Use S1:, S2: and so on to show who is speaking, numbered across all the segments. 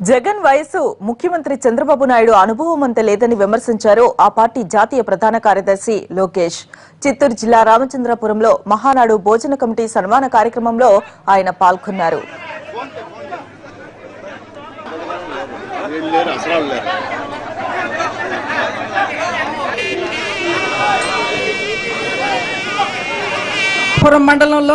S1: జగన్ వయసు ముఖ్యమంత్రి చంద్రబాబు నాయుడు అనుభవం అంత లేదని విమర్శించారు ఆ పార్టీ జాతీయ ప్రధాన కార్యదర్శి లోకేష్ చిత్తూరు జిల్లా రామచంద్రపురంలో మహానాడు భోజన కమిటీ సన్మాన కార్యక్రమంలో ఆయన పాల్గొన్నారు
S2: ఏం లేరు అసలు లేరు
S3: పురం మండలంలో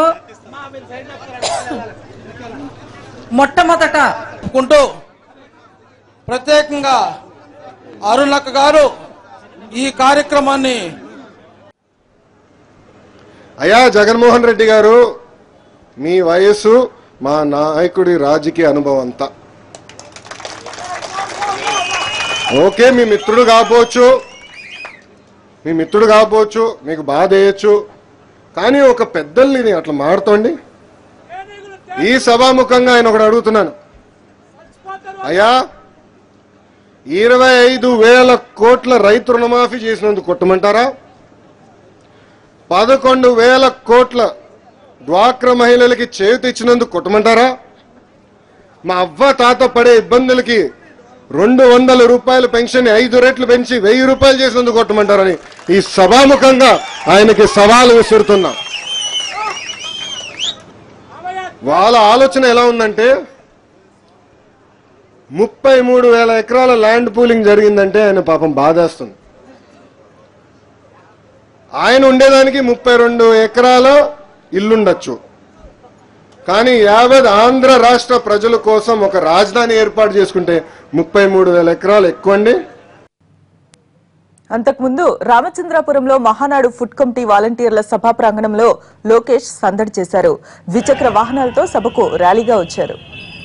S3: మొట్టమొదట
S4: కుంటూ ప్రత్యేకంగా అరుణక్క గారు ఈ కార్యక్రమాన్ని
S2: అయ్యా జగన్మోహన్ రెడ్డి గారు మీ వయస్సు మా నాయకుడి రాజకీయ అనుభవం అంతా ఓకే మీ మిత్రుడు కాకపోవచ్చు మీ మిత్రుడు కాకపోవచ్చు మీకు బాధ వేయచ్చు కానీ ఒక పెద్దల్ని అట్లా మాడుతోండి ఈ సభాముఖంగా ఆయన ఒకటి అడుగుతున్నాను అయ్యా ఇరవై ఐదు వేల కోట్ల రైతు రుణమాఫీ చేసినందుకు కొట్టమంటారా పదకొండు వేల కోట్ల డ్వాక్రా మహిళలకి చేయూత ఇచ్చినందుకు కొట్టమంటారా మా అవ్వ తాత పడే ఇబ్బందులకి రెండు వందల రూపాయల పెన్షన్ ఐదు రెట్లు పెంచి వెయ్యి రూపాయలు చేసినందుకు కొట్టమంటారని ఈ సభాముఖంగా ఆయనకి సవాలు విసురుతున్నా వాళ్ళ ఆలోచన ఎలా ఉందంటే ముప్పై మూడు వేల ఎకరాల ల్యాండ్ పూలింగ్ జరిగిందంటే ఆయన పాపం బాధేస్తుంది ఆయన ఉండేదానికి ముప్పై రెండు ఎకరాల ఇల్లుండొచ్చు కానీ యావత్ ఆంధ్ర రాష్ట్ర ప్రజల కోసం ఒక రాజధాని ఏర్పాటు చేసుకుంటే ముప్పై మూడు వేల ఎకరాలు ఎక్కువ అండి
S1: అంతకుముందు రామచంద్రాపురంలో మహానాడు ఫుడ్ కమిటీ వాలంటీర్ల సభా ప్రాంగణంలో లోకేష్ సందడి చేశారు ద్విచక్ర వాహనాలతో సభకు ర్యాలీగా వచ్చారు